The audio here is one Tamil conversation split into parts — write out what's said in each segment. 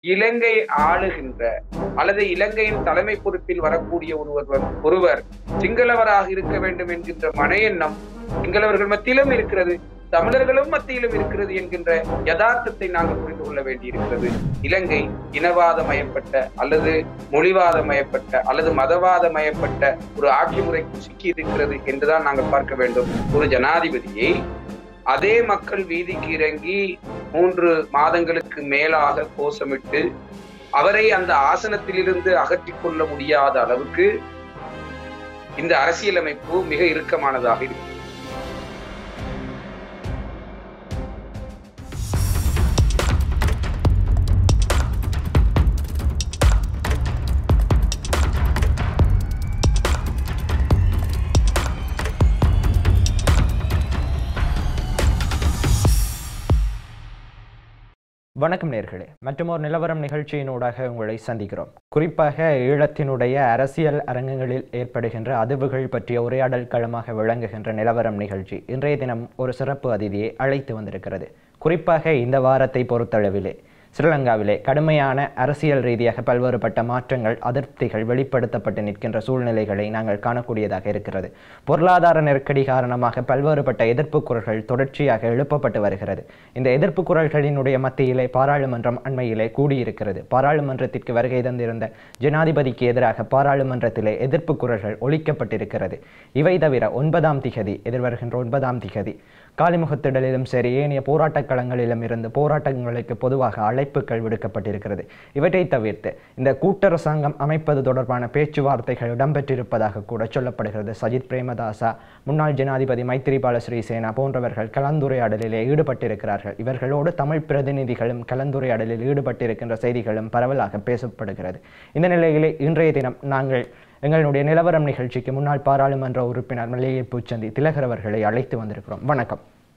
இலங்கை ஆளுகின்ற அல்லது இலங்கையின் தலைமை பொறுப்பில் வரக்கூடிய ஒருவர் ஒருவர் சிங்களவராக இருக்க வேண்டும் என்கின்ற மனையெண்ணம் சிங்களவர்கள் மத்தியிலும் இருக்கிறது தமிழர்களும் மத்தியிலும் இருக்கிறது என்கின்ற யதார்த்தத்தை நாங்கள் புரிந்து கொள்ள வேண்டியிருக்கிறது இலங்கை இனவாதமயப்பட்ட அல்லது மொழிவாதமயப்பட்ட அல்லது மதவாதமயப்பட்ட ஒரு ஆட்சி முறைக்கு சிக்கி இருக்கிறது என்றுதான் நாங்கள் பார்க்க வேண்டும் ஒரு ஜனாதிபதியை அதே மக்கள் வீதிக்கு இறங்கி மூன்று மாதங்களுக்கு மேலாக கோஷமிட்டு அவரை அந்த ஆசனத்திலிருந்து அகற்றிக் கொள்ள முடியாத அளவுக்கு இந்த அரசியலமைப்பு மிக இறுக்கமானதாக இருக்கு வணக்கம் நேர்களே மற்றும் ஒரு நிலவரம் நிகழ்ச்சியினூடாக உங்களை சந்திக்கிறோம் குறிப்பாக ஈழத்தினுடைய அரசியல் அரங்கங்களில் ஏற்படுகின்ற அதிர்வுகள் பற்றிய உரையாடல் களமாக விளங்குகின்ற நிலவரம் நிகழ்ச்சி இன்றைய தினம் ஒரு சிறப்பு அதிதியை அழைத்து வந்திருக்கிறது குறிப்பாக இந்த வாரத்தை பொறுத்தளவிலே ஸ்ரீலங்காவிலே கடுமையான அரசியல் ரீதியாக பல்வேறுபட்ட மாற்றங்கள் அதிருப்திகள் வெளிப்படுத்தப்பட்டு நிற்கின்ற சூழ்நிலைகளை நாங்கள் காணக்கூடியதாக இருக்கிறது பொருளாதார நெருக்கடி காரணமாக பல்வேறுபட்ட எதிர்ப்பு குரல்கள் தொடர்ச்சியாக எழுப்பப்பட்டு வருகிறது இந்த எதிர்ப்பு குரல்களினுடைய மத்தியிலே பாராளுமன்றம் அண்மையிலே கூடியிருக்கிறது பாராளுமன்றத்திற்கு வருகை தந்திருந்த ஜனாதிபதிக்கு எதிராக பாராளுமன்றத்திலே எதிர்ப்பு குரல்கள் ஒழிக்கப்பட்டிருக்கிறது இவை தவிர ஒன்பதாம் திகதி எதிர்வருகின்ற ஒன்பதாம் திகதி காலிமுகத்திடலிலும் சரி ஏனைய போராட்டக் களங்களிலும் இருந்து போராட்டங்களுக்கு பொதுவாக அழைப்புகள் விடுக்கப்பட்டிருக்கிறது இவற்றை தவிர்த்து இந்த கூட்டரசாங்கம் அமைப்பது தொடர்பான பேச்சுவார்த்தைகள் இடம்பெற்றிருப்பதாக கூட சொல்லப்படுகிறது சஜித் பிரேமதாசா முன்னாள் ஜனாதிபதி மைத்திரிபால ஸ்ரீசேனா போன்றவர்கள் கலந்துரையாடலிலே ஈடுபட்டிருக்கிறார்கள் இவர்களோடு தமிழ் பிரதிநிதிகளும் கலந்துரையாடலில் ஈடுபட்டிருக்கின்ற செய்திகளும் பரவலாக பேசப்படுகிறது இந்த நிலையிலே இன்றைய தினம் நாங்கள் எங்களுடைய நிலவரம் நிகழ்ச்சிக்கு முன்னாள் பாராளுமன்ற உறுப்பினர் மல்லிகை பூச்சந்தி திலகர் அவர்களை அழைத்து வந்திருக்கிறோம் வணக்கம்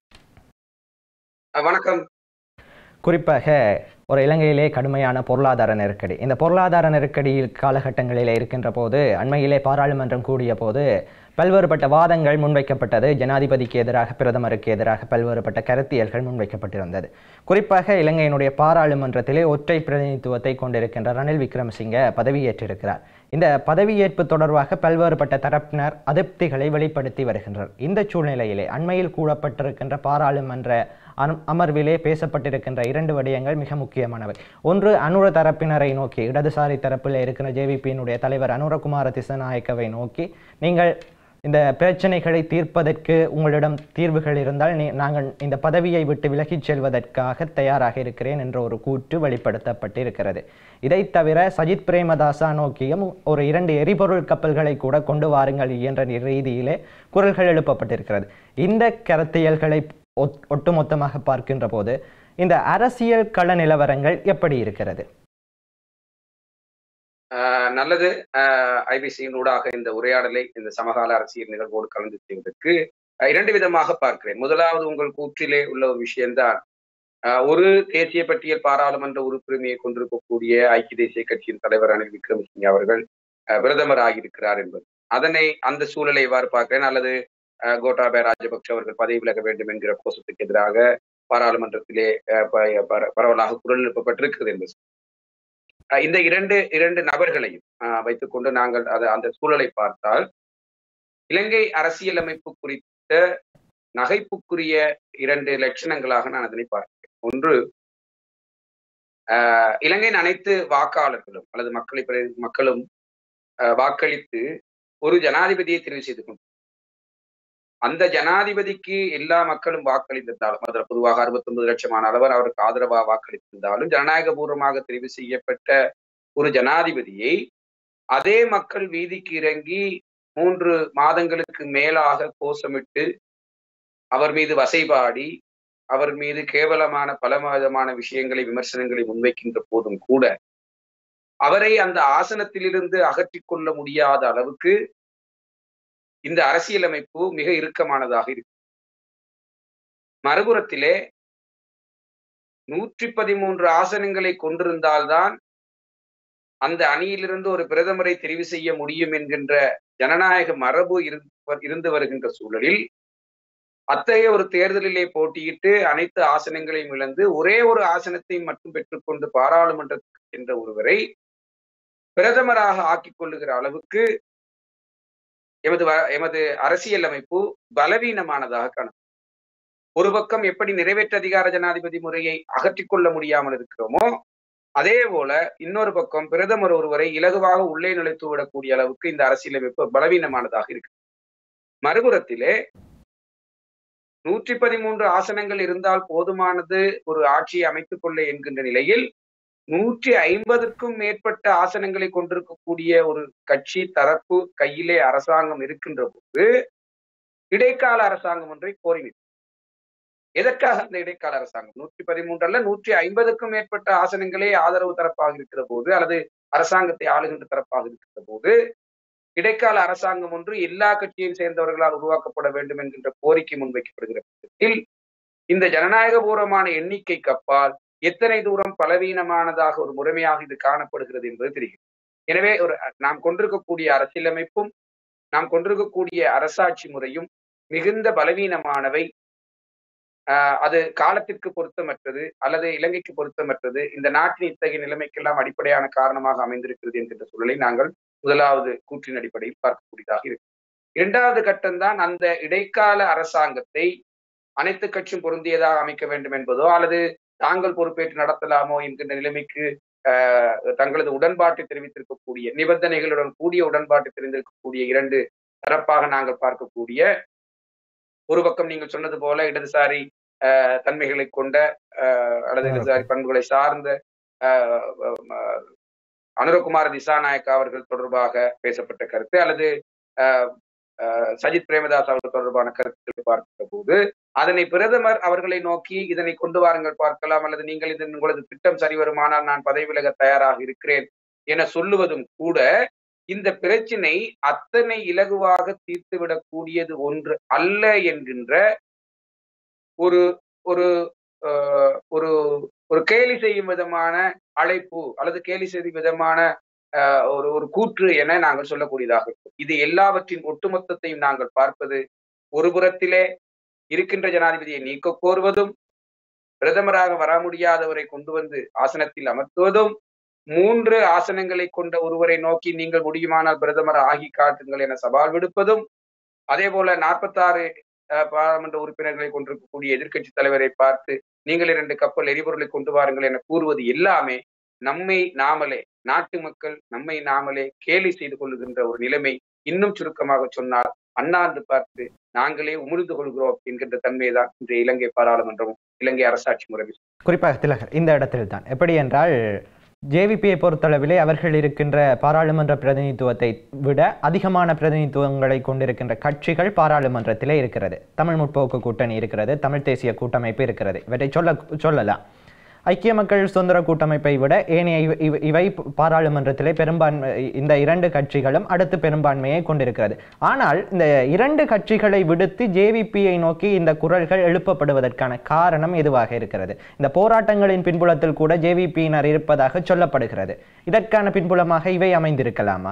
வணக்கம் குறிப்பாக ஒரு இலங்கையிலே கடுமையான பொருளாதார நெருக்கடி இந்த பொருளாதார நெருக்கடியில் காலகட்டங்களிலே இருக்கின்ற போது அண்மையிலே பாராளுமன்றம் கூடிய போது பல்வேறுபட்ட வாதங்கள் முன்வைக்கப்பட்டது ஜனாதிபதிக்கு எதிராக பிரதமருக்கு எதிராக பல்வேறுபட்ட கருத்தியல்கள் முன்வைக்கப்பட்டிருந்தது குறிப்பாக இலங்கையினுடைய பாராளுமன்றத்திலே ஒற்றை பிரதிநிதித்துவத்தை கொண்டிருக்கின்ற ரணில் விக்ரமசிங்க பதவியேற்றிருக்கிறார் இந்த பதவியேற்பு தொடர்பாக பல்வேறுபட்ட தரப்பினர் அதிருப்திகளை வெளிப்படுத்தி வருகின்றனர் இந்த சூழ்நிலையிலே அண்மையில் கூடப்பட்டிருக்கின்ற பாராளுமன்ற அமர்விலே பேசப்பட்டிருக்கின்ற இரண்டு விடயங்கள் மிக முக்கியமானவை ஒன்று அனுர தரப்பினரை நோக்கி இடதுசாரி தரப்பில் இருக்கிற ஜேவிபியினுடைய தலைவர் அனுரகுமார திசநாயக்கவை நோக்கி நீங்கள் இந்த பிரச்சனைகளை தீர்ப்பதற்கு உங்களிடம் தீர்வுகள் இருந்தால் நீ நாங்கள் இந்த பதவியை விட்டு விலகிச் செல்வதற்காக தயாராக இருக்கிறேன் என்ற ஒரு கூற்று வெளிப்படுத்தப்பட்டிருக்கிறது இதை தவிர சஜித் பிரேமதாசா நோக்கியும் ஒரு இரண்டு எரிபொருள் கப்பல்களை கூட கொண்டு வாருங்கள் என்ற ரீதியிலே குரல்கள் எழுப்பப்பட்டிருக்கிறது இந்த கருத்தியல்களை ஒட்டுமொத்தமாக பார்க்கின்ற போது இந்த அரசியல் கள நிலவரங்கள் எப்படி இருக்கிறது நல்லது ஐபிசியின் ஊடாக இந்த உரையாடலை இந்த சமகால அரசியல் நிகழ்வோடு கலந்து செய்வதற்கு இரண்டு விதமாக பார்க்கிறேன் முதலாவது உங்கள் கூற்றிலே உள்ள ஒரு விஷயம்தான் ஒரு தேசிய பட்டியல் பாராளுமன்ற உறுப்புரிமையை கொண்டிருக்கக்கூடிய ஐக்கிய தேசிய கட்சியின் தலைவர் ரணில் விக்ரமசிங்க அவர்கள் பிரதமர் ஆகியிருக்கிறார் என்பது அதனை அந்த சூழலை எவ்வாறு பார்க்கிறேன் அல்லது கோட்டாபய ராஜபக்ஷ அவர்கள் பதவி விலக வேண்டும் என்கிற கோஷத்துக்கு எதிராக பாராளுமன்றத்திலே பரவலாக குரல் எழுப்பப்பட்டிருக்கிறது என்பது இந்த இரண்டு இரண்டு நபர்களையும் வைத்துக்கொண்டு நாங்கள் அதை அந்த சூழலை பார்த்தால் இலங்கை அரசியலமைப்பு குறித்த நகைப்புக்குரிய இரண்டு லட்சணங்களாக நான் அதனை பார்க்கிறேன் ஒன்று இலங்கையின் அனைத்து வாக்காளர்களும் அல்லது மக்களை மக்களும் வாக்களித்து ஒரு ஜனாதிபதியை தெரிவு செய்து கொண்டு அந்த ஜனாதிபதிக்கு எல்லா மக்களும் வாக்களித்திருந்தாலும் அதில் பொதுவாக அறுபத்தி ஒன்பது லட்சமான அளவர் அவருக்கு ஆதரவாக வாக்களித்திருந்தாலும் ஜனநாயக பூர்வமாக தெரிவு செய்யப்பட்ட ஒரு ஜனாதிபதியை அதே மக்கள் வீதிக்கு இறங்கி மூன்று மாதங்களுக்கு மேலாக கோஷமிட்டு அவர் மீது வசைபாடி அவர் மீது கேவலமான பல விதமான விஷயங்களை விமர்சனங்களை முன்வைக்கின்ற போதும் கூட அவரை அந்த ஆசனத்திலிருந்து அகற்றிக் கொள்ள முடியாத அளவுக்கு இந்த அரசியலமைப்பு மிக இறுக்கமானதாக இருக்கு மறுபுறத்திலே நூற்றி பதிமூன்று ஆசனங்களை கொண்டிருந்தால்தான் அந்த அணியிலிருந்து ஒரு பிரதமரை தெரிவு செய்ய முடியும் என்கின்ற ஜனநாயக மரபு இருந்து வருகின்ற சூழலில் அத்தகைய ஒரு தேர்தலிலே போட்டியிட்டு அனைத்து ஆசனங்களையும் இழந்து ஒரே ஒரு ஆசனத்தை மட்டும் பெற்றுக்கொண்டு பாராளுமன்றத்துக்கு சென்ற ஒருவரை பிரதமராக ஆக்கிக் கொள்ளுகிற அளவுக்கு எமது எமது அரசியல் அமைப்பு பலவீனமானதாக காணும் ஒரு பக்கம் எப்படி நிறைவேற்ற அதிகார ஜனாதிபதி முறையை அகற்றிக் கொள்ள முடியாமல் இருக்கிறோமோ அதே போல இன்னொரு பக்கம் பிரதமர் ஒருவரை இலகுவாக உள்ளே நுழைத்து விடக்கூடிய அளவுக்கு இந்த அரசியலமைப்பு பலவீனமானதாக இருக்கு மறுபுறத்திலே நூற்றி பதிமூன்று ஆசனங்கள் இருந்தால் போதுமானது ஒரு ஆட்சியை அமைத்துக் கொள்ள என்கின்ற நிலையில் நூற்றி ஐம்பதுக்கும் மேற்பட்ட ஆசனங்களை கொண்டிருக்கக்கூடிய ஒரு கட்சி தரப்பு கையிலே அரசாங்கம் இருக்கின்ற போது இடைக்கால அரசாங்கம் ஒன்றை கோரினர் எதற்காக அந்த இடைக்கால அரசாங்கம் நூற்றி பதிமூன்று அல்ல நூற்றி ஐம்பதுக்கும் மேற்பட்ட ஆசனங்களே ஆதரவு தரப்பாக இருக்கிற போது அல்லது அரசாங்கத்தை ஆளுகின்ற தரப்பாக இருக்கிற போது இடைக்கால அரசாங்கம் ஒன்று எல்லா கட்சியையும் சேர்ந்தவர்களால் உருவாக்கப்பட வேண்டும் என்கின்ற கோரிக்கை முன்வைக்கப்படுகிற பட்சத்தில் இந்த ஜனநாயகபூர்வமான எண்ணிக்கைக்கு அப்பால் எத்தனை தூரம் பலவீனமானதாக ஒரு முறைமையாக இது காணப்படுகிறது என்பது தெரிகிறது எனவே ஒரு நாம் கொண்டிருக்கக்கூடிய அரசியலமைப்பும் நாம் கொண்டிருக்கக்கூடிய அரசாட்சி முறையும் மிகுந்த பலவீனமானவை அது காலத்திற்கு பொருத்தமற்றது அல்லது இலங்கைக்கு பொருத்தமற்றது இந்த நாட்டின் இத்தகைய நிலைமைக்கெல்லாம் அடிப்படையான காரணமாக அமைந்திருக்கிறது என்கின்ற சூழலை நாங்கள் முதலாவது கூற்றின் அடிப்படையில் பார்க்கக்கூடியதாக இருக்கு இரண்டாவது கட்டம்தான் அந்த இடைக்கால அரசாங்கத்தை அனைத்து கட்சியும் பொருந்தியதாக அமைக்க வேண்டும் என்பதோ அல்லது தாங்கள் பொறுப்பேற்று நடத்தலாமோ என்கின்ற நிலைமைக்கு தங்களது உடன்பாட்டை தெரிவித்திருக்கக்கூடிய நிபந்தனைகளுடன் கூடிய உடன்பாட்டை தெரிந்திருக்கக்கூடிய இரண்டு தரப்பாக நாங்கள் பார்க்கக்கூடிய ஒரு பக்கம் நீங்கள் சொன்னது போல இடதுசாரி தன்மைகளை கொண்ட அல்லது இடதுசாரி பண்புகளை சார்ந்த அனுரகுமார திசாநாயக்கா அவர்கள் தொடர்பாக பேசப்பட்ட கருத்து அல்லது சஜித் பிரேமதாஸ் அவர்கள் தொடர்பான கருத்துக்களை பார்க்கிற போது அதனை பிரதமர் அவர்களை நோக்கி இதனை கொண்டு வாருங்கள் பார்க்கலாம் அல்லது நீங்கள் இது உங்களது திட்டம் சரி வருமானால் நான் பதவி விலக தயாராக இருக்கிறேன் என சொல்லுவதும் கூட இந்த பிரச்சினை அத்தனை இலகுவாக தீர்த்துவிடக்கூடியது ஒன்று அல்ல என்கின்ற ஒரு ஒரு ஒரு ஒரு கேலி செய்யும் விதமான அழைப்பு அல்லது கேலி செய்யும் விதமான ஒரு ஒரு கூற்று என நாங்கள் சொல்லக்கூடியதாக இருக்கும் இது எல்லாவற்றின் ஒட்டுமொத்தத்தையும் நாங்கள் பார்ப்பது ஒரு புறத்திலே இருக்கின்ற ஜனாதிபதியை நீக்க கோருவதும் பிரதமராக வர முடியாதவரை கொண்டு வந்து ஆசனத்தில் அமர்த்துவதும் மூன்று ஆசனங்களை கொண்ட ஒருவரை நோக்கி நீங்கள் முடியுமானால் பிரதமர் ஆகி காட்டுங்கள் என சவால் விடுப்பதும் அதே போல நாற்பத்தாறு பாராளுமன்ற உறுப்பினர்களை கொண்டிருக்கக்கூடிய எதிர்க்கட்சி தலைவரை பார்த்து நீங்கள் இரண்டு கப்பல் எரிபொருளை கொண்டு வாருங்கள் என கூறுவது எல்லாமே நம்மை நாமலே நாட்டு மக்கள் நம்மை நாமலே கேலி செய்து கொள்ளுகின்ற ஒரு நிலைமை இன்னும் சுருக்கமாக சொன்னால் அண்ணாந்து பார்த்து நாங்களே உமிழ்ந்து கொள்கிறோம் என்கின்ற தன்மைதான் இன்றைய இலங்கை பாராளுமன்றமும் இலங்கை அரசாட்சி முறை குறிப்பாக திலகர் இந்த இடத்தில் தான் எப்படி என்றால் ஜேவிபியை பொறுத்தளவிலே அவர்கள் இருக்கின்ற பாராளுமன்ற பிரதிநிதித்துவத்தை விட அதிகமான பிரதிநிதித்துவங்களை கொண்டிருக்கின்ற கட்சிகள் பாராளுமன்றத்திலே இருக்கிறது தமிழ் முற்போக்கு கூட்டணி இருக்கிறது தமிழ் தேசிய கூட்டமைப்பு இருக்கிறது இவற்றை சொல்ல சொல்லலாம் ஐக்கிய மக்கள் சுதந்திர கூட்டமைப்பை விட ஏனைய இவை பாராளுமன்றத்திலே பெரும்பான்மை இந்த இரண்டு கட்சிகளும் அடுத்து பெரும்பான்மையை கொண்டிருக்கிறது ஆனால் இந்த இரண்டு கட்சிகளை விடுத்து ஜேவிபியை நோக்கி இந்த குரல்கள் எழுப்பப்படுவதற்கான காரணம் எதுவாக இருக்கிறது இந்த போராட்டங்களின் பின்புலத்தில் கூட ஜேவிபியினர் இருப்பதாக சொல்லப்படுகிறது இதற்கான பின்புலமாக இவை அமைந்திருக்கலாமா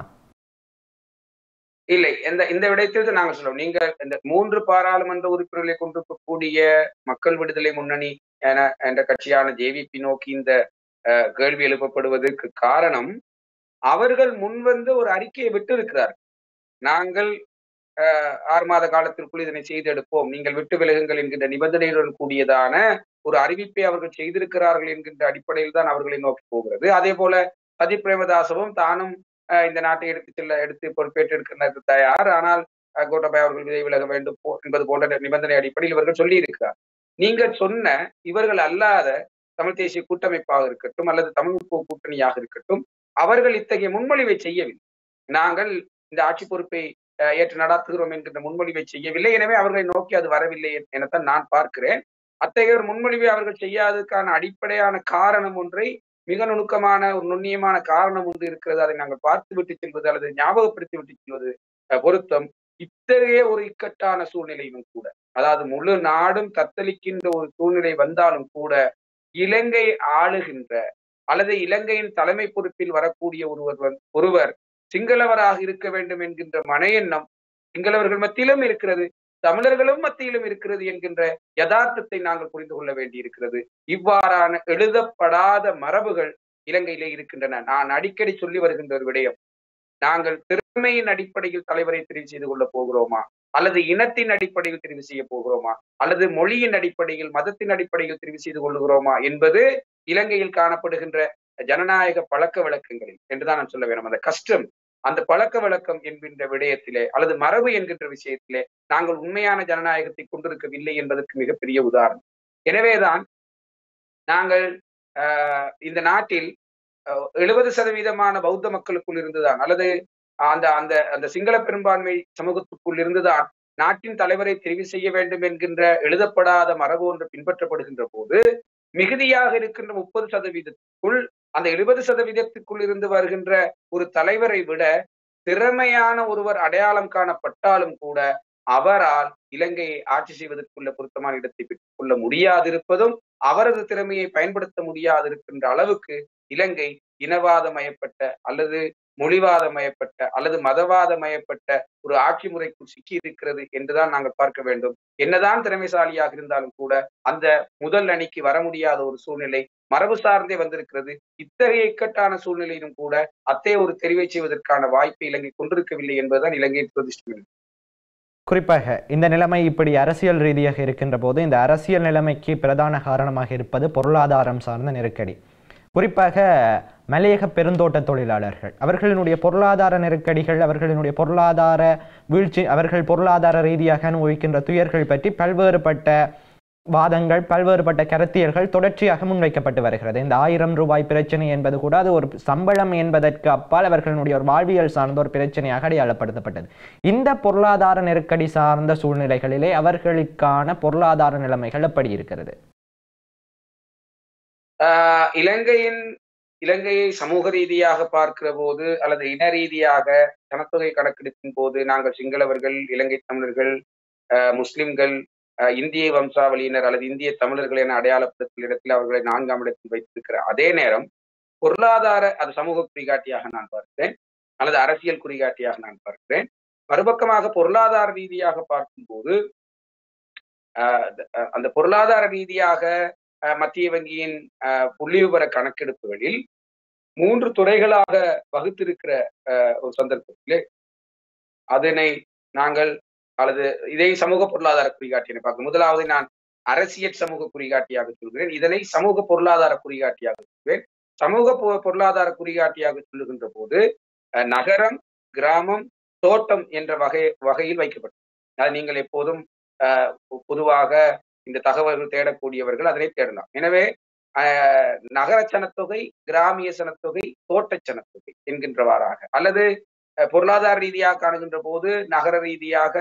இல்லை இந்த இந்த விடயத்தில் நாங்கள் சொல்லுவோம் நீங்க இந்த மூன்று பாராளுமன்ற உறுப்பினர்களை கொண்டிருக்கக்கூடிய மக்கள் விடுதலை முன்னணி என என்ற கட்சியான ஜேவிபி நோக்கி இந்த கேள்வி எழுப்பப்படுவதற்கு காரணம் அவர்கள் முன்வந்து ஒரு அறிக்கையை விட்டு இருக்கிறார் நாங்கள் ஆறு மாத காலத்திற்குள் இதனை செய்தெடுப்போம் நீங்கள் விட்டு விலகுங்கள் என்கின்ற நிபந்தனையுடன் கூடியதான ஒரு அறிவிப்பை அவர்கள் செய்திருக்கிறார்கள் என்கின்ற அடிப்படையில் தான் அவர்களை நோக்கி போகிறது அதே போல சதி பிரேமதாசவும் தானும் இந்த நாட்டை எடுத்து செல்ல எடுத்து பொறுப்பேற்று இருக்கிறது தயார் ஆனால் கோட்டபாய் அவர்கள் விதை விலக வேண்டும் என்பது போன்ற நிபந்தனை அடிப்படையில் இவர்கள் சொல்லி இருக்கிறார் நீங்கள் சொன்ன இவர்கள் அல்லாத தமிழ் தேசிய கூட்டமைப்பாக இருக்கட்டும் அல்லது தமிழ் கூட்டணியாக இருக்கட்டும் அவர்கள் இத்தகைய முன்மொழிவை செய்யவில்லை நாங்கள் இந்த ஆட்சி பொறுப்பை ஏற்று நடாத்துகிறோம் என்கின்ற முன்மொழிவை செய்யவில்லை எனவே அவர்களை நோக்கி அது வரவில்லை எனத்தான் நான் பார்க்கிறேன் அத்தகைய ஒரு முன்மொழிவை அவர்கள் செய்யாததுக்கான அடிப்படையான காரணம் ஒன்றை மிக நுணுக்கமான ஒரு நுண்ணியமான காரணம் ஒன்று இருக்கிறது அதை நாங்கள் பார்த்து விட்டு செல்வது அல்லது ஞாபகப்படுத்தி விட்டு செல்வது பொருத்தம் இத்தகைய ஒரு இக்கட்டான சூழ்நிலையிலும் கூட அதாவது முழு நாடும் தத்தளிக்கின்ற ஒரு சூழ்நிலை வந்தாலும் கூட இலங்கை ஆளுகின்ற அல்லது இலங்கையின் தலைமை பொறுப்பில் வரக்கூடிய ஒருவர் ஒருவர் சிங்களவராக இருக்க வேண்டும் என்கின்ற மன எண்ணம் சிங்களவர்கள் மத்தியிலும் இருக்கிறது தமிழர்களும் மத்தியிலும் இருக்கிறது என்கின்ற யதார்த்தத்தை நாங்கள் புரிந்து கொள்ள வேண்டியிருக்கிறது இவ்வாறான எழுதப்படாத மரபுகள் இலங்கையிலே இருக்கின்றன நான் அடிக்கடி சொல்லி வருகின்ற ஒரு விடயம் நாங்கள் திறமையின் அடிப்படையில் தலைவரை தெரிவு செய்து கொள்ள போகிறோமா அல்லது இனத்தின் அடிப்படையில் தெரிவு செய்ய போகிறோமா அல்லது மொழியின் அடிப்படையில் மதத்தின் அடிப்படையில் தெரிவு செய்து கொள்கிறோமா என்பது இலங்கையில் காணப்படுகின்ற ஜனநாயக பழக்க வழக்கங்களில் என்றுதான் நான் சொல்ல வேண்டும் அந்த கஷ்டம் அந்த பழக்க வழக்கம் என்கின்ற விடயத்திலே அல்லது மரபு என்கின்ற விஷயத்திலே நாங்கள் உண்மையான ஜனநாயகத்தை கொண்டிருக்கவில்லை என்பதற்கு மிகப்பெரிய உதாரணம் எனவேதான் நாங்கள் ஆஹ் இந்த நாட்டில் எழுபது சதவீதமான பௌத்த மக்களுக்குள் இருந்துதான் அல்லது அந்த அந்த அந்த சிங்கள பெரும்பான்மை சமூகத்துக்குள் இருந்துதான் நாட்டின் தலைவரை தெரிவு செய்ய வேண்டும் என்கின்ற எழுதப்படாத மரபு ஒன்று பின்பற்றப்படுகின்ற போது மிகுதியாக இருக்கின்ற முப்பது சதவீதத்துக்குள் அந்த எழுபது சதவீதத்துக்குள் இருந்து வருகின்ற ஒரு தலைவரை விட திறமையான ஒருவர் அடையாளம் காணப்பட்டாலும் கூட அவரால் இலங்கையை ஆட்சி செய்வதற்குள்ள பொருத்தமான இடத்தை பெற்றுக் கொள்ள முடியாதிருப்பதும் அவரது திறமையை பயன்படுத்த முடியாதிருக்கின்ற அளவுக்கு இலங்கை இனவாதமயப்பட்ட அல்லது மொழிவாதமயப்பட்ட அல்லது மதவாதமயப்பட்ட ஒரு ஆட்சி முறைக்குள் சிக்கி இருக்கிறது என்றுதான் நாங்கள் பார்க்க வேண்டும் என்னதான் திறமைசாலியாக இருந்தாலும் கூட அந்த முதல் அணிக்கு வர முடியாத ஒரு சூழ்நிலை மரபு சார்ந்தே வந்திருக்கிறது இத்தகைய இக்கட்டான சூழ்நிலையிலும் கூட அத்தகைய ஒரு தெரிவை செய்வதற்கான வாய்ப்பை இலங்கை கொண்டிருக்கவில்லை என்பதுதான் இலங்கையின் துரதிருஷ்டம் குறிப்பாக இந்த நிலைமை இப்படி அரசியல் ரீதியாக இருக்கின்ற போது இந்த அரசியல் நிலைமைக்கு பிரதான காரணமாக இருப்பது பொருளாதாரம் சார்ந்த நெருக்கடி குறிப்பாக மலையக பெருந்தோட்ட தொழிலாளர்கள் அவர்களினுடைய பொருளாதார நெருக்கடிகள் அவர்களினுடைய பொருளாதார வீழ்ச்சி அவர்கள் பொருளாதார ரீதியாக அனுபவிக்கின்ற துயர்கள் பற்றி பல்வேறுபட்ட வாதங்கள் பல்வேறுபட்ட கருத்தியல்கள் தொடர்ச்சியாக முன்வைக்கப்பட்டு வருகிறது இந்த ஆயிரம் ரூபாய் பிரச்சனை என்பது கூட அது ஒரு சம்பளம் என்பதற்கு அப்பால் அவர்களுடைய ஒரு வாழ்வியல் சார்ந்த ஒரு பிரச்சனையாக அடையாளப்படுத்தப்பட்டது இந்த பொருளாதார நெருக்கடி சார்ந்த சூழ்நிலைகளிலே அவர்களுக்கான பொருளாதார நிலைமைகள் எப்படி இருக்கிறது ஆஹ் இலங்கையின் இலங்கையை சமூக ரீதியாக பார்க்கிற போது அல்லது இன ரீதியாக ஜனத்தொகை கணக்கெடுப்பின் போது நாங்கள் சிங்களவர்கள் இலங்கை தமிழர்கள் முஸ்லிம்கள் இந்திய வம்சாவளியினர் அல்லது இந்திய தமிழர்கள் என அடையாளப்படுத்தும் இடத்தில் அவர்களை நான்காம் இடத்தில் வைத்திருக்கிற அதே நேரம் பொருளாதார அது சமூக குறிகாட்டியாக நான் பார்க்கிறேன் அல்லது அரசியல் குறிகாட்டியாக நான் பார்க்கிறேன் மறுபக்கமாக பொருளாதார ரீதியாக பார்க்கும்போது அந்த பொருளாதார ரீதியாக மத்திய வங்கியின் புள்ளி விவர கணக்கெடுப்புகளில் மூன்று துறைகளாக வகுத்திருக்கிற ஒரு சந்தர்ப்பத்திலே அதனை நாங்கள் அல்லது இதை சமூக பொருளாதார குறிகாட்டியை பார்க்க முதலாவது நான் அரசியல் சமூக குறிகாட்டியாக சொல்கிறேன் இதனை சமூக பொருளாதார குறிகாட்டியாக சொல்வேன் சமூக பொருளாதார குறிகாட்டியாக சொல்லுகின்ற போது நகரம் கிராமம் தோட்டம் என்ற வகை வகையில் வைக்கப்பட்டது அது நீங்கள் எப்போதும் பொதுவாக இந்த தகவல்கள் தேடக்கூடியவர்கள் அதனை தேடலாம் எனவே நகர சனத்தொகை கிராமிய சனத்தொகை தோட்ட சனத்தொகை என்கின்றவாறாக அல்லது பொருளாதார ரீதியாக காணுகின்ற போது நகர ரீதியாக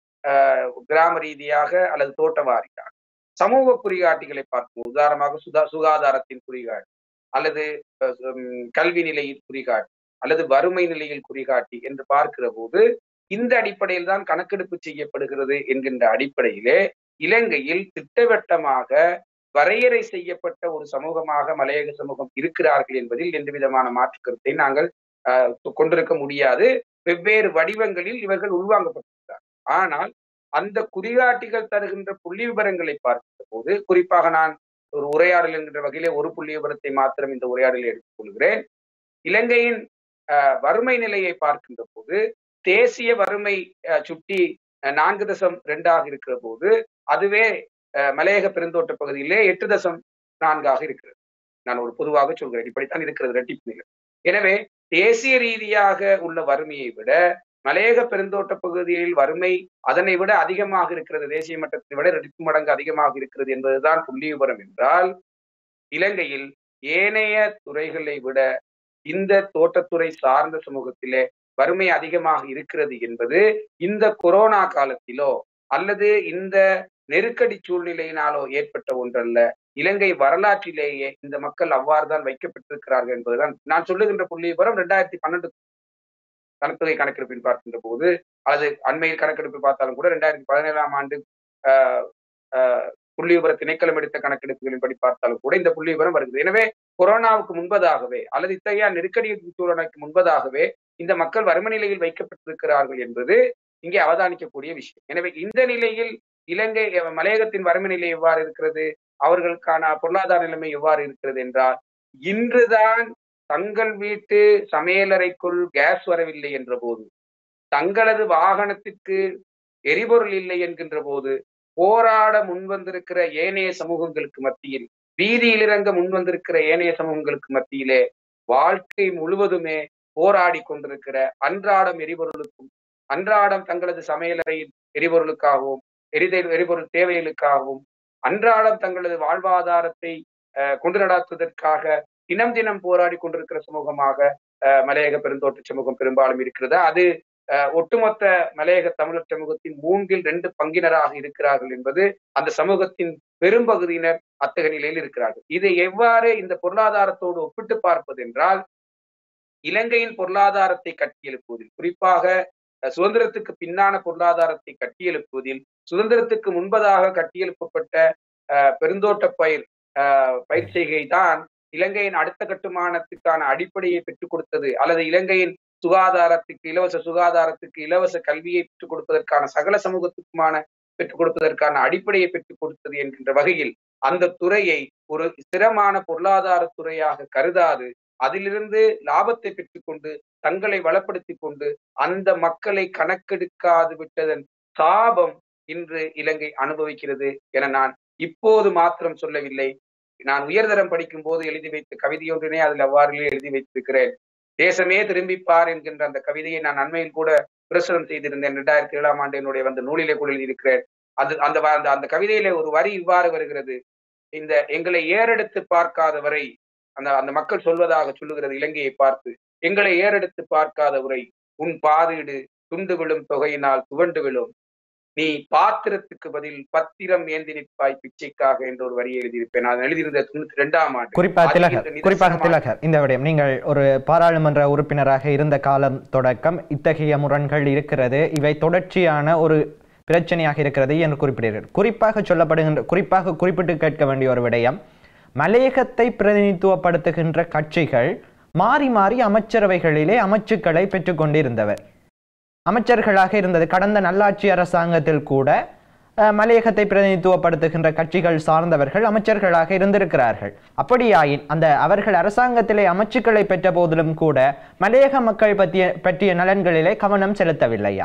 கிராம ரீதியாக அல்லது தோட்ட வாரியாக சமூக குறிகாட்டிகளை பார்க்கும் உதாரணமாக சுதா சுகாதாரத்தின் குறிகாட்டி அல்லது கல்வி நிலையில் குறிகாட்டி அல்லது வறுமை நிலையில் குறிகாட்டி என்று பார்க்கிற போது இந்த அடிப்படையில் தான் கணக்கெடுப்பு செய்யப்படுகிறது என்கின்ற அடிப்படையிலே இலங்கையில் திட்டவட்டமாக வரையறை செய்யப்பட்ட ஒரு சமூகமாக மலையக சமூகம் இருக்கிறார்கள் என்பதில் எந்த விதமான மாற்று கருத்தை நாங்கள் கொண்டிருக்க முடியாது வெவ்வேறு வடிவங்களில் இவர்கள் உள்வாங்கப்பட்டிருக்கிறார் ஆனால் அந்த குறிகாட்டிகள் தருகின்ற புள்ளி விவரங்களை பார்க்கிற போது குறிப்பாக நான் ஒரு உரையாடல் என்கின்ற வகையிலே ஒரு புள்ளி விவரத்தை மாத்திரம் இந்த உரையாடலில் எடுத்துக்கொள்கிறேன் இலங்கையின் வறுமை நிலையை பார்க்கின்ற போது தேசிய வறுமை சுட்டி நான்கு தசம் ரெண்டாக இருக்கிற போது அதுவே மலையக பெருந்தோட்ட பகுதியிலே எட்டு தசம் நான்காக இருக்கிறது நான் ஒரு பொதுவாக சொல்கிறேன் இப்படித்தான் இருக்கிறது ரெட்டிப்பு நிலை எனவே தேசிய ரீதியாக உள்ள வறுமையை விட மலையக பெருந்தோட்ட பகுதியில் வறுமை அதனை விட அதிகமாக இருக்கிறது தேசிய மட்டத்தை விட ரெட்டிப்பு மடங்கு அதிகமாக இருக்கிறது என்பதுதான் புள்ளி விவரம் என்றால் இலங்கையில் ஏனைய துறைகளை விட இந்த தோட்டத்துறை சார்ந்த சமூகத்திலே வறுமை அதிகமாக இருக்கிறது என்பது இந்த கொரோனா காலத்திலோ அல்லது இந்த நெருக்கடி சூழ்நிலையினாலோ ஏற்பட்ட ஒன்றல்ல இலங்கை வரலாற்றிலேயே இந்த மக்கள் அவ்வாறு தான் வைக்கப்பட்டிருக்கிறார்கள் என்பதுதான் நான் சொல்லுகின்ற புள்ளி விவரம் ரெண்டாயிரத்தி பன்னெண்டு கணத்தொகை கணக்கெடுப்பில் பார்க்கின்ற போது அல்லது அண்மையில் கணக்கெடுப்பு பார்த்தாலும் கூட ரெண்டாயிரத்தி பதினேழாம் ஆண்டு புள்ளி விவர திணைக்களம் எடுத்த கணக்கெடுப்புகளின் படி பார்த்தாலும் கூட இந்த புள்ளி விவரம் வருகிறது எனவே கொரோனாவுக்கு முன்பதாகவே அல்லது இத்தகைய நெருக்கடி சூழலுக்கு முன்பதாகவே இந்த மக்கள் வறுமை நிலையில் வைக்கப்பட்டிருக்கிறார்கள் என்பது இங்கே அவதானிக்கக்கூடிய விஷயம் எனவே இந்த நிலையில் இலங்கை மலையகத்தின் வறுமை நிலை எவ்வாறு இருக்கிறது அவர்களுக்கான பொருளாதார நிலைமை எவ்வாறு இருக்கிறது என்றால் இன்றுதான் தங்கள் வீட்டு சமையலறைக்குள் கேஸ் வரவில்லை என்ற போது தங்களது வாகனத்திற்கு எரிபொருள் இல்லை என்கின்ற போது போராட முன்வந்திருக்கிற ஏனைய சமூகங்களுக்கு மத்தியில் வீதியில் இறங்க முன்வந்திருக்கிற ஏனைய சமூகங்களுக்கு மத்தியிலே வாழ்க்கை முழுவதுமே போராடி கொண்டிருக்கிற அன்றாடம் எரிபொருளுக்கும் அன்றாடம் தங்களது சமையலறையில் எரிபொருளுக்காகவும் எரிதல் எரிபொருள் தேவைகளுக்காகவும் அன்றாடம் தங்களது வாழ்வாதாரத்தை கொண்டு நடாத்துவதற்காக தினம் தினம் போராடி கொண்டிருக்கிற சமூகமாக மலையக பெருந்தோட்ட சமூகம் பெரும்பாலும் இருக்கிறது அது ஒட்டுமொத்த மலையக தமிழர் சமூகத்தின் மூன்றில் ரெண்டு பங்கினராக இருக்கிறார்கள் என்பது அந்த சமூகத்தின் பெரும்பகுதியினர் அத்தகைய நிலையில் இருக்கிறார்கள் இதை எவ்வாறு இந்த பொருளாதாரத்தோடு ஒப்பிட்டு பார்ப்பது என்றால் இலங்கையின் பொருளாதாரத்தை கட்டியெழுப்புவதில் குறிப்பாக சுதந்திரத்துக்கு பின்னான பொருளாதாரத்தை கட்டியெழுப்புவதில் சுதந்திரத்துக்கு முன்பதாக கட்டியெழுப்பப்பட்ட பெருந்தோட்ட பயிர் பயிர் செய்கை தான் இலங்கையின் அடுத்த கட்டுமானத்துக்கான அடிப்படையை பெற்றுக் கொடுத்தது அல்லது இலங்கையின் சுகாதாரத்துக்கு இலவச சுகாதாரத்துக்கு இலவச கல்வியை பெற்றுக் கொடுப்பதற்கான சகல சமூகத்துக்குமான பெற்றுக் கொடுப்பதற்கான அடிப்படையை பெற்றுக் கொடுத்தது என்கின்ற வகையில் அந்த துறையை ஒரு ஸ்திரமான பொருளாதார துறையாக கருதாது அதிலிருந்து லாபத்தை பெற்றுக்கொண்டு தங்களை வளப்படுத்தி கொண்டு அந்த மக்களை கணக்கெடுக்காது விட்டதன் சாபம் இன்று இலங்கை அனுபவிக்கிறது என நான் இப்போது மாத்திரம் சொல்லவில்லை நான் உயர்தரம் படிக்கும் போது எழுதி வைத்த கவிதை ஒன்றினை அதில் அவ்வாறு எழுதி வைத்திருக்கிறேன் தேசமே திரும்பிப்பார் என்கின்ற அந்த கவிதையை நான் அண்மையில் கூட பிரசுரம் செய்திருந்தேன் இரண்டாயிரத்தி ஏழாம் ஆண்டு என்னுடைய அந்த நூலிலே கூட எழுதியிருக்கிறேன் அது அந்த அந்த அந்த கவிதையில ஒரு வரி இவ்வாறு வருகிறது இந்த எங்களை ஏறெடுத்து பார்க்காத வரை அந்த அந்த மக்கள் சொல்வதாக சொல்லுகிறது இலங்கையை பார்த்து எங்களை ஏறெடுத்து பார்க்காத வரை உன் பாதீடு துண்டு விழும் தொகையினால் துவண்டு விழும் நீ பாத்திரத்துக்கு பதில் பத்திரம் ஏந்தி நிற்பாய் பிச்சைக்காக என்ற ஒரு வரியை எழுதியிருப்பேன் நான் எழுதியிருந்த தொண்ணூத்தி ரெண்டாம் ஆண்டு குறிப்பாக திலகர் குறிப்பாக திலகர் இந்த விடயம் நீங்கள் ஒரு பாராளுமன்ற உறுப்பினராக இருந்த காலம் தொடக்கம் இத்தகைய முரண்கள் இருக்கிறது இவை தொடர்ச்சியான ஒரு பிரச்சனையாக இருக்கிறது என்று குறிப்பிடுகிறீர்கள் குறிப்பாக சொல்லப்படுகின்ற குறிப்பாக குறிப்பிட்டு கேட்க வேண்டிய ஒரு விடயம் மலையகத்தை பிரதிநிதித்துவப்படுத்துகின்ற கட்சிகள் மாறி மாறி அமைச்சரவைகளிலே அமைச்சுக்களை பெற்றுக்கொண்டிருந்தவர் அமைச்சர்களாக இருந்தது கடந்த நல்லாட்சி அரசாங்கத்தில் கூட மலையகத்தை பிரதிநிதித்துவப்படுத்துகின்ற கட்சிகள் சார்ந்தவர்கள் அமைச்சர்களாக இருந்திருக்கிறார்கள் அப்படியாயின் அந்த அவர்கள் அரசாங்கத்திலே அமைச்சுக்களை பெற்ற போதிலும் கூட மலையக மக்கள் பற்றிய பற்றிய நலன்களிலே கவனம் செலுத்தவில்லையா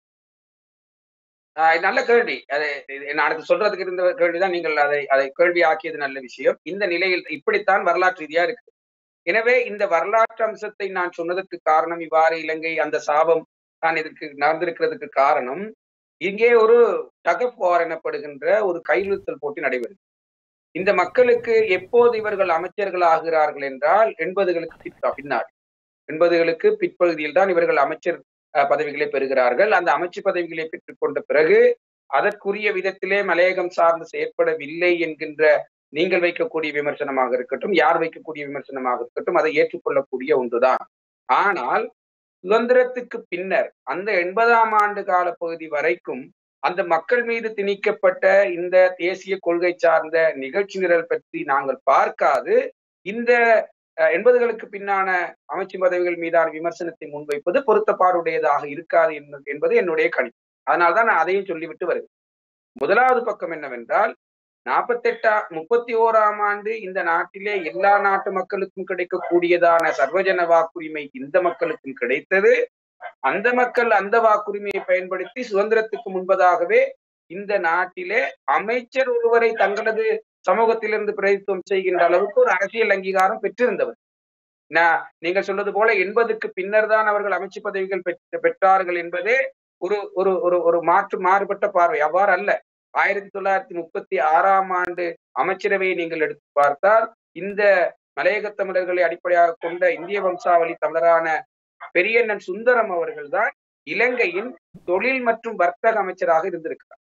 நல்ல கேள்வி அதை நான் அது சொல்றதுக்கு இருந்த கேள்விதான் நீங்கள் அதை அதை கேள்வி ஆக்கியது நல்ல விஷயம் இந்த நிலையில் இப்படித்தான் வரலாற்று ரீதியா இருக்கு எனவே இந்த வரலாற்று அம்சத்தை நான் சொன்னதற்கு காரணம் இவ்வாறு இலங்கை அந்த சாபம் தான் இதற்கு நடந்திருக்கிறதுக்கு காரணம் இங்கே ஒரு டகப் வார் எனப்படுகின்ற ஒரு கையெழுத்தல் போட்டி நடைபெறுது இந்த மக்களுக்கு எப்போது இவர்கள் அமைச்சர்கள் ஆகிறார்கள் என்றால் எண்பதுகளுக்கு பின்னாடி எண்பதுகளுக்கு பிற்பகுதியில் தான் இவர்கள் அமைச்சர் பதவிகளை பெறுகிறார்கள் அந்த அமைச்சு பதவிகளை பெற்றுக்கொண்ட பிறகு அதற்குரிய விதத்திலே மலையகம் சார்ந்து செயற்படவில்லை என்கின்ற நீங்கள் வைக்கக்கூடிய விமர்சனமாக இருக்கட்டும் யார் வைக்கக்கூடிய விமர்சனமாக இருக்கட்டும் அதை ஏற்றுக்கொள்ளக்கூடிய ஒன்றுதான் ஆனால் சுதந்திரத்துக்கு பின்னர் அந்த எண்பதாம் ஆண்டு கால பகுதி வரைக்கும் அந்த மக்கள் மீது திணிக்கப்பட்ட இந்த தேசிய கொள்கை சார்ந்த நிகழ்ச்சி நிரல் பற்றி நாங்கள் பார்க்காது இந்த எண்பதுகளுக்கு பின்னான அமைச்சு பதவிகள் மீதான விமர்சனத்தை முன்வைப்பது பொருத்தப்பாடுடையதாக இருக்காது என்பது என்னுடைய கணிப்பு அதனால்தான் நான் அதையும் சொல்லிவிட்டு வருகிறேன் முதலாவது பக்கம் என்னவென்றால் நாற்பத்தெட்டா முப்பத்தி ஓராம் ஆண்டு இந்த நாட்டிலே எல்லா நாட்டு மக்களுக்கும் கிடைக்கக்கூடியதான சர்வஜன வாக்குரிமை இந்த மக்களுக்கும் கிடைத்தது அந்த மக்கள் அந்த வாக்குரிமையை பயன்படுத்தி சுதந்திரத்துக்கு முன்பதாகவே இந்த நாட்டிலே அமைச்சர் ஒருவரை தங்களது சமூகத்திலிருந்து பிரதித்துவம் செய்கின்ற அளவுக்கு ஒரு அரசியல் அங்கீகாரம் பெற்றிருந்தவர் நான் நீங்கள் சொல்வது போல எண்பதுக்கு பின்னர் தான் அவர்கள் அமைச்சு பதவிகள் பெற்றார்கள் என்பதே ஒரு ஒரு ஒரு ஒரு மாற்று மாறுபட்ட பார்வை அவ்வாறு அல்ல ஆயிரத்தி தொள்ளாயிரத்தி முப்பத்தி ஆறாம் ஆண்டு அமைச்சரவையை நீங்கள் எடுத்து பார்த்தால் இந்த மலையக தமிழர்களை அடிப்படையாக கொண்ட இந்திய வம்சாவளி தமிழரான பெரியண்ணன் சுந்தரம் அவர்கள் தான் இலங்கையின் தொழில் மற்றும் வர்த்தக அமைச்சராக இருந்திருக்கிறார்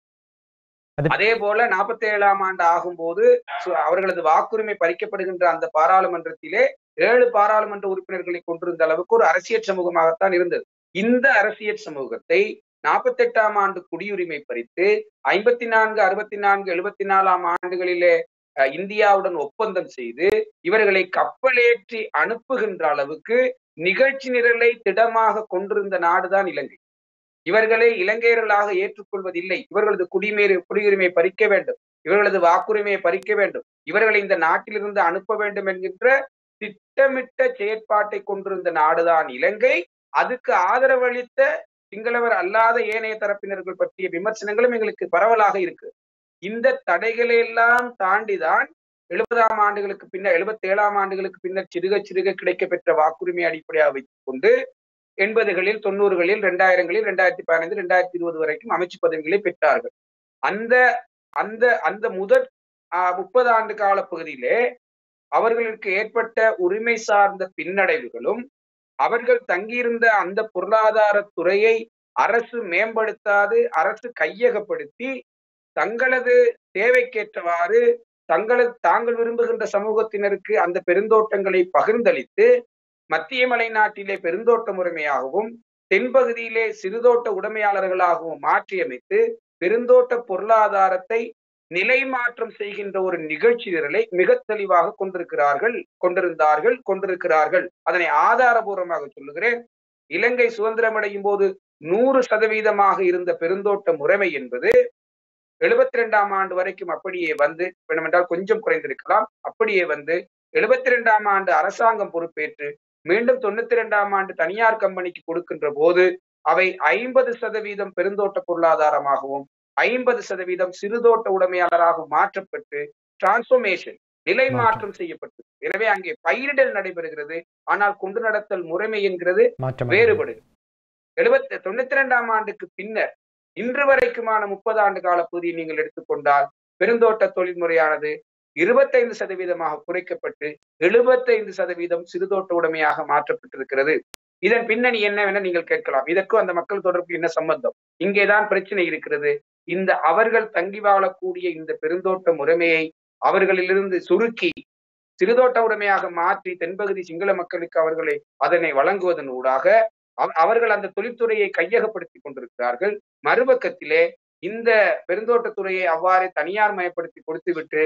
அதே போல நாற்பத்தி ஏழாம் ஆண்டு ஆகும்போது அவர்களது வாக்குரிமை பறிக்கப்படுகின்ற அந்த பாராளுமன்றத்திலே ஏழு பாராளுமன்ற உறுப்பினர்களை கொண்டிருந்த அளவுக்கு ஒரு அரசியல் சமூகமாகத்தான் இருந்தது இந்த அரசியல் சமூகத்தை நாற்பத்தி எட்டாம் ஆண்டு குடியுரிமை பறித்து ஐம்பத்தி நான்கு அறுபத்தி நான்கு எழுபத்தி நாலாம் ஆண்டுகளிலே இந்தியாவுடன் ஒப்பந்தம் செய்து இவர்களை கப்பலேற்றி அனுப்புகின்ற அளவுக்கு நிகழ்ச்சி நிரலை திடமாக கொண்டிருந்த நாடுதான் இலங்கை இவர்களை இலங்கையர்களாக ஏற்றுக்கொள்வதில்லை இவர்களது குடிமேறு குடியுரிமை பறிக்க வேண்டும் இவர்களது வாக்குரிமையை பறிக்க வேண்டும் இவர்களை இந்த நாட்டிலிருந்து அனுப்ப வேண்டும் என்கின்ற திட்டமிட்ட செயற்பாட்டை கொண்டிருந்த நாடுதான் இலங்கை அதுக்கு ஆதரவளித்த சிங்களவர் அல்லாத ஏனைய தரப்பினர்கள் பற்றிய விமர்சனங்களும் எங்களுக்கு பரவலாக இருக்கு இந்த தடைகளை எல்லாம் தாண்டிதான் எழுபதாம் ஆண்டுகளுக்கு பின்னர் எழுபத்தி ஏழாம் ஆண்டுகளுக்கு பின்னர் சிறுக சிறுக கிடைக்க பெற்ற வாக்குரிமை அடிப்படையாக வைத்துக் கொண்டு எண்பதுகளில் தொண்ணூறுகளில் ரெண்டாயிரங்களில் ரெண்டாயிரத்தி பதினைந்து ரெண்டாயிரத்தி இருபது வரைக்கும் அமைச்சு பதவிகளை பெற்றார்கள் அந்த அந்த அந்த முதல் முப்பது ஆண்டு கால பகுதியிலே அவர்களுக்கு ஏற்பட்ட உரிமை சார்ந்த பின்னடைவுகளும் அவர்கள் தங்கியிருந்த அந்த பொருளாதார துறையை அரசு மேம்படுத்தாது அரசு கையகப்படுத்தி தங்களது தேவைக்கேற்றவாறு தங்களது தாங்கள் விரும்புகின்ற சமூகத்தினருக்கு அந்த பெருந்தோட்டங்களை பகிர்ந்தளித்து மத்திய மலை நாட்டிலே பெருந்தோட்ட முறைமையாகவும் தென்பகுதியிலே சிறுதோட்ட உடைமையாளர்களாகவும் மாற்றியமைத்து பெருந்தோட்ட பொருளாதாரத்தை நிலை மாற்றம் செய்கின்ற ஒரு நிகழ்ச்சி நிரலை மிக தெளிவாக கொண்டிருக்கிறார்கள் கொண்டிருந்தார்கள் கொண்டிருக்கிறார்கள் அதனை ஆதாரபூர்வமாக சொல்லுகிறேன் இலங்கை சுதந்திரமடையும் போது நூறு சதவீதமாக இருந்த பெருந்தோட்ட முறைமை என்பது எழுபத்தி ரெண்டாம் ஆண்டு வரைக்கும் அப்படியே வந்து வேண்டுமென்றால் கொஞ்சம் குறைந்திருக்கலாம் அப்படியே வந்து எழுபத்தி ரெண்டாம் ஆண்டு அரசாங்கம் பொறுப்பேற்று மீண்டும் தொண்ணூத்தி ரெண்டாம் ஆண்டு தனியார் கம்பெனிக்கு கொடுக்கின்ற போது அவை ஐம்பது சதவீதம் பெருந்தோட்ட பொருளாதாரமாகவும் ஐம்பது சதவீதம் சிறுதோட்ட உடைமையாளராகவும் மாற்றப்பட்டு டிரான்ஸ்பர்மேஷன் நிலை மாற்றம் செய்யப்பட்டது எனவே அங்கே பயிரிடல் நடைபெறுகிறது ஆனால் கொண்டு நடத்தல் முறைமை என்கிறது வேறுபடுகிறது எழுபத்தி தொண்ணூத்தி ரெண்டாம் ஆண்டுக்கு பின்னர் இன்று வரைக்குமான முப்பது ஆண்டு கால பகுதியை நீங்கள் எடுத்துக்கொண்டால் பெருந்தோட்ட தொழில்முறையானது இருபத்தைந்து சதவீதமாக குறைக்கப்பட்டு எழுபத்தைந்து சதவீதம் சிறுதோட்ட உடைமையாக மாற்றப்பட்டிருக்கிறது இதன் பின்னணி என்னவென நீங்கள் கேட்கலாம் இதற்கும் அந்த மக்கள் தொடர்பு என்ன சம்பந்தம் இங்கேதான் பிரச்சனை இருக்கிறது இந்த அவர்கள் தங்கி வாழக்கூடிய இந்த பெருந்தோட்ட முறைமையை அவர்களிலிருந்து சுருக்கி சிறுதோட்ட உடைமையாக மாற்றி தென்பகுதி சிங்கள மக்களுக்கு அவர்களை அதனை வழங்குவதன் ஊடாக அவர்கள் அந்த தொழில்துறையை கையகப்படுத்தி கொண்டிருக்கிறார்கள் மறுபக்கத்திலே இந்த பெருந்தோட்டத்துறையை அவ்வாறு தனியார் மயப்படுத்தி கொடுத்துவிட்டு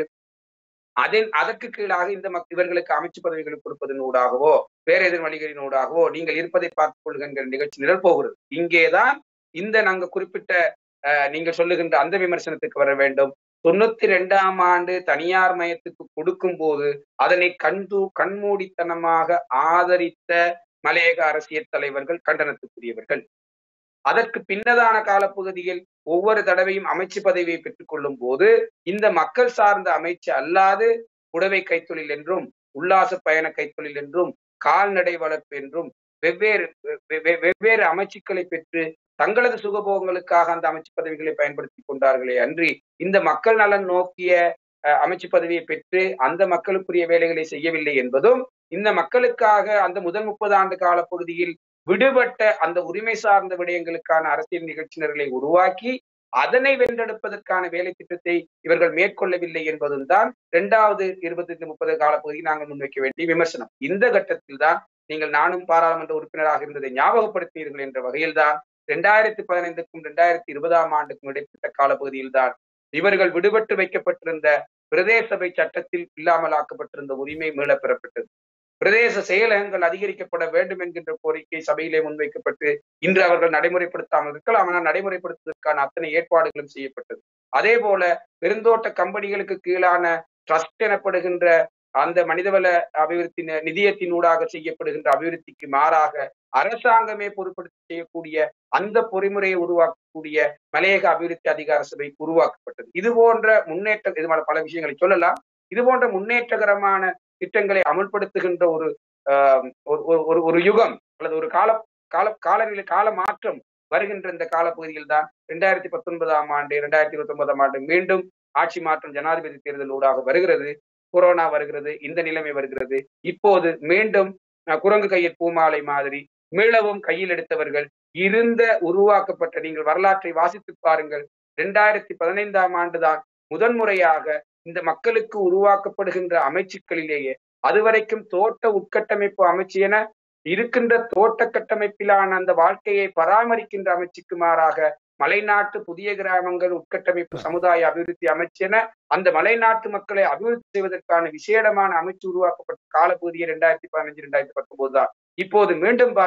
அதன் அதற்கு கீழாக இந்த மக் இவர்களுக்கு அமைச்சு பதவிகளை கொடுப்பதன் ஊடாகவோ வேற எதிர் வழிகளின் ஊடாகவோ நீங்கள் இருப்பதை பார்த்துக் கொள்கின்ற நிகழ்ச்சி நிரல் போகிறது இங்கேதான் இந்த நாங்க குறிப்பிட்ட நீங்கள் சொல்லுகின்ற அந்த விமர்சனத்துக்கு வர வேண்டும் தொண்ணூத்தி ரெண்டாம் ஆண்டு தனியார் மயத்துக்கு கொடுக்கும் போது அதனை கண்டு கண்மூடித்தனமாக ஆதரித்த மலையக அரசியல் தலைவர்கள் கண்டனத்துக்குரியவர்கள் அதற்கு பின்னதான காலப்பகுதியில் ஒவ்வொரு தடவையும் அமைச்சு பதவியை பெற்றுக் கொள்ளும் போது இந்த மக்கள் சார்ந்த அமைச்சு அல்லாது புடவை கைத்தொழில் என்றும் உல்லாச பயண கைத்தொழில் என்றும் கால்நடை வளர்ப்பு என்றும் வெவ்வேறு வெவ்வேறு அமைச்சுக்களை பெற்று தங்களது சுகபோகங்களுக்காக அந்த அமைச்சு பதவிகளை பயன்படுத்தி கொண்டார்களே அன்றி இந்த மக்கள் நலன் நோக்கிய அமைச்சு பதவியை பெற்று அந்த மக்களுக்குரிய வேலைகளை செய்யவில்லை என்பதும் இந்த மக்களுக்காக அந்த முதல் முப்பது ஆண்டு கால பகுதியில் விடுபட்ட அந்த உரிமை சார்ந்த விடயங்களுக்கான அரசியல் நிகழ்ச்சியினர்களை உருவாக்கி அதனை வென்றெடுப்பதற்கான வேலை திட்டத்தை இவர்கள் மேற்கொள்ளவில்லை என்பதும் தான் இரண்டாவது இருபத்தி ஐந்து முப்பது காலப்பகுதியில் நாங்கள் முன்வைக்க வேண்டிய விமர்சனம் இந்த கட்டத்தில் தான் நீங்கள் நானும் பாராளுமன்ற உறுப்பினராக இருந்ததை ஞாபகப்படுத்தினீர்கள் என்ற வகையில்தான் இரண்டாயிரத்தி பதினைந்துக்கும் இரண்டாயிரத்தி இருபதாம் ஆண்டுக்கும் இடைப்பட்ட காலப்பகுதியில் தான் இவர்கள் விடுபட்டு வைக்கப்பட்டிருந்த பிரதேச சபை சட்டத்தில் இல்லாமலாக்கப்பட்டிருந்த உரிமை மீள பெறப்பட்டது பிரதேச செயலகங்கள் அதிகரிக்கப்பட வேண்டும் என்கின்ற கோரிக்கை சபையிலே முன்வைக்கப்பட்டு இன்று அவர்கள் நடைமுறைப்படுத்தாமல் இருக்கலாம் ஆனால் நடைமுறைப்படுத்துவதற்கான அத்தனை ஏற்பாடுகளும் செய்யப்பட்டது அதே போல பெருந்தோட்ட கம்பெனிகளுக்கு கீழான ட்ரஸ்ட் எனப்படுகின்ற அந்த மனிதவள அபிவிருத்தி நிதியத்தினூடாக செய்யப்படுகின்ற அபிவிருத்திக்கு மாறாக அரசாங்கமே பொறுப்படுத்தி செய்யக்கூடிய அந்த பொறிமுறையை உருவாக்கக்கூடிய மலையக அபிவிருத்தி அதிகார சபை உருவாக்கப்பட்டது இது போன்ற முன்னேற்ற இது பல விஷயங்களை சொல்லலாம் இது போன்ற முன்னேற்றகரமான திட்டங்களை அமல்படுத்துகின்ற ஒரு ஒரு ஒரு யுகம் அல்லது ஒரு கால கால காலநிலை கால மாற்றம் வருகின்ற இந்த காலப்பகுதியில் தான் இரண்டாயிரத்தி பத்தொன்பதாம் ஆண்டு இரண்டாயிரத்தி இருபத்தி ஒன்பதாம் ஆண்டு மீண்டும் ஆட்சி மாற்றம் ஜனாதிபதி தேர்தல் ஊடாக வருகிறது கொரோனா வருகிறது இந்த நிலைமை வருகிறது இப்போது மீண்டும் குரங்கு கையில் பூமாலை மாதிரி மீளவும் கையில் எடுத்தவர்கள் இருந்த உருவாக்கப்பட்ட நீங்கள் வரலாற்றை வாசித்து பாருங்கள் இரண்டாயிரத்தி பதினைந்தாம் ஆண்டுதான் முதன்முறையாக இந்த மக்களுக்கு உருவாக்கப்படுகின்ற அமைச்சுக்களிலேயே அதுவரைக்கும் தோட்ட உட்கட்டமைப்பு அமைச்சு என இருக்கின்ற தோட்ட கட்டமைப்பிலான அந்த வாழ்க்கையை பராமரிக்கின்ற அமைச்சுக்கு மாறாக மலைநாட்டு புதிய கிராமங்கள் உட்கட்டமைப்பு சமுதாய அபிவிருத்தி அமைச்சு என அந்த மலைநாட்டு மக்களை அபிவிருத்தி செய்வதற்கான விசேடமான அமைச்சு உருவாக்கப்பட்ட காலப்பகுதியை ரெண்டாயிரத்தி பதினஞ்சு ரெண்டாயிரத்தி பத்தொன்பது தான் இப்போது மீண்டும் பாருங்கள்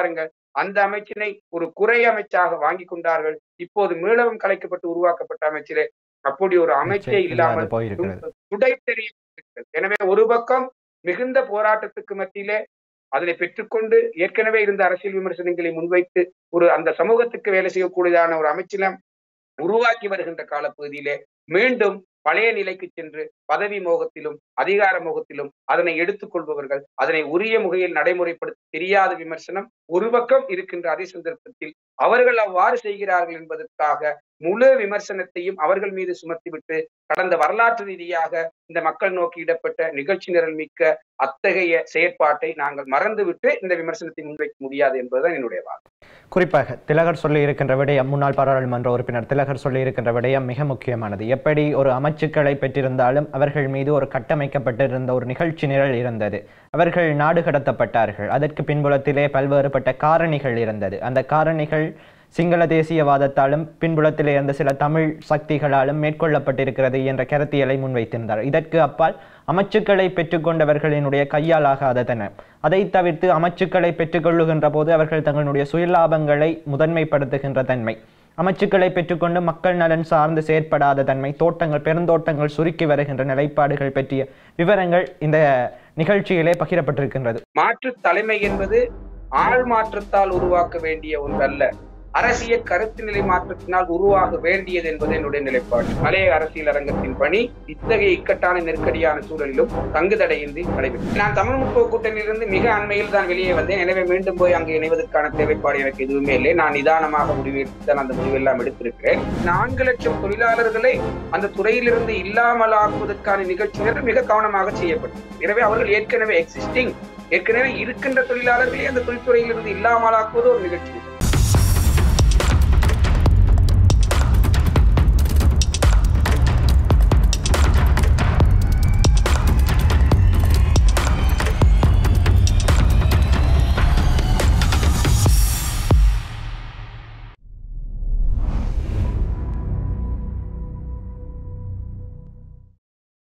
அந்த அமைச்சினை ஒரு குறை அமைச்சாக வாங்கி கொண்டார்கள் இப்போது மீளவும் கலைக்கப்பட்டு உருவாக்கப்பட்ட அமைச்சிலே அப்படி ஒரு அமைச்சே இல்லாமல் போயிருக்கிறது துடை தெரியும் எனவே ஒரு பக்கம் மிகுந்த போராட்டத்துக்கு மத்தியிலே அதனை பெற்றுக்கொண்டு ஏற்கனவே இருந்த அரசியல் விமர்சனங்களை முன்வைத்து ஒரு அந்த சமூகத்துக்கு வேலை செய்யக்கூடியதான ஒரு அமைச்சிலம் உருவாக்கி வருகின்ற காலப்பகுதியிலே மீண்டும் பழைய நிலைக்கு சென்று பதவி மோகத்திலும் அதிகார மோகத்திலும் அதனை எடுத்துக்கொள்பவர்கள் அதனை உரிய முகையில் நடைமுறைப்படுத்த தெரியாத விமர்சனம் ஒரு பக்கம் இருக்கின்ற அதே சந்தர்ப்பத்தில் அவர்கள் அவ்வாறு செய்கிறார்கள் என்பதற்காக முழு விமர்சனத்தையும் அவர்கள் மீது சுமத்திவிட்டு கடந்த வரலாற்று ரீதியாக இந்த மக்கள் நோக்கி இடப்பட்ட நிகழ்ச்சி நிரல் மிக்க அத்தகைய செயற்பாட்டை நாங்கள் மறந்துவிட்டு இந்த விமர்சனத்தை முன்வைக்க முடியாது என்பதுதான் என்னுடைய வாதம் குறிப்பாக திலகர் சொல்லி இருக்கின்ற விடயம் முன்னாள் பாராளுமன்ற உறுப்பினர் திலகர் சொல்லி இருக்கின்ற விடயம் மிக முக்கியமானது எப்படி ஒரு அமைச்சுக்களை பெற்றிருந்தாலும் அவர்கள் மீது ஒரு கட்டமைக்கப்பட்டிருந்த ஒரு நிகழ்ச்சி நிரல் இருந்தது அவர்கள் நாடு கடத்தப்பட்டார்கள் அதற்கு பின்புலத்திலே பல்வேறுபட்ட காரணிகள் இருந்தது அந்த காரணிகள் சிங்கள தேசியவாதத்தாலும் பின்புலத்திலே இருந்த சில தமிழ் சக்திகளாலும் மேற்கொள்ளப்பட்டிருக்கிறது என்ற கருத்தியலை முன்வைத்திருந்தார் இதற்கு அப்பால் அமைச்சுக்களை பெற்றுக்கொண்டவர்களினுடைய கையால் ஆகாததென அதை தவிர்த்து அமைச்சுக்களை பெற்றுக்கொள்ளுகின்ற போது அவர்கள் தங்களுடைய சுயலாபங்களை முதன்மைப்படுத்துகின்ற தன்மை அமைச்சுக்களை பெற்றுக்கொண்டு மக்கள் நலன் சார்ந்து செயற்படாத தன்மை தோட்டங்கள் பெருந்தோட்டங்கள் சுருக்கி வருகின்ற நிலைப்பாடுகள் பற்றிய விவரங்கள் இந்த நிகழ்ச்சியிலே பகிரப்பட்டிருக்கின்றது மாற்று தலைமை என்பது ஆள் மாற்றத்தால் உருவாக்க வேண்டிய ஒன்றல்ல அரசியல் கருத்து நிலை மாற்றத்தினால் உருவாக வேண்டியது என்பது என்னுடைய நிலைப்பாடு மலைய அரசியல் அரங்கத்தின் பணி இத்தகைய இக்கட்டான நெருக்கடியான சூழலிலும் தங்குதடையின்றி நடைபெற்று நான் தமிழ் முற்போக்கு கூட்டணியிலிருந்து மிக அண்மையில் தான் வெளியே வந்தேன் எனவே மீண்டும் போய் அங்கு இணைவதற்கான தேவைப்பாடு எனக்கு எதுவுமே இல்லை நான் நிதானமாக முடிவெடுத்து தான் அந்த முடிவெல்லாம் எடுத்திருக்கிறேன் நான்கு லட்சம் தொழிலாளர்களை அந்த துறையிலிருந்து இல்லாமல் ஆக்குவதற்கான நிகழ்ச்சிகள் மிக கவனமாக செய்யப்பட்டது எனவே அவர்கள் ஏற்கனவே எக்ஸிஸ்டிங் ஏற்கனவே இருக்கின்ற தொழிலாளர்களை அந்த தொழில்துறையிலிருந்து இல்லாமல் ஆக்குவது ஒரு நிகழ்ச்சி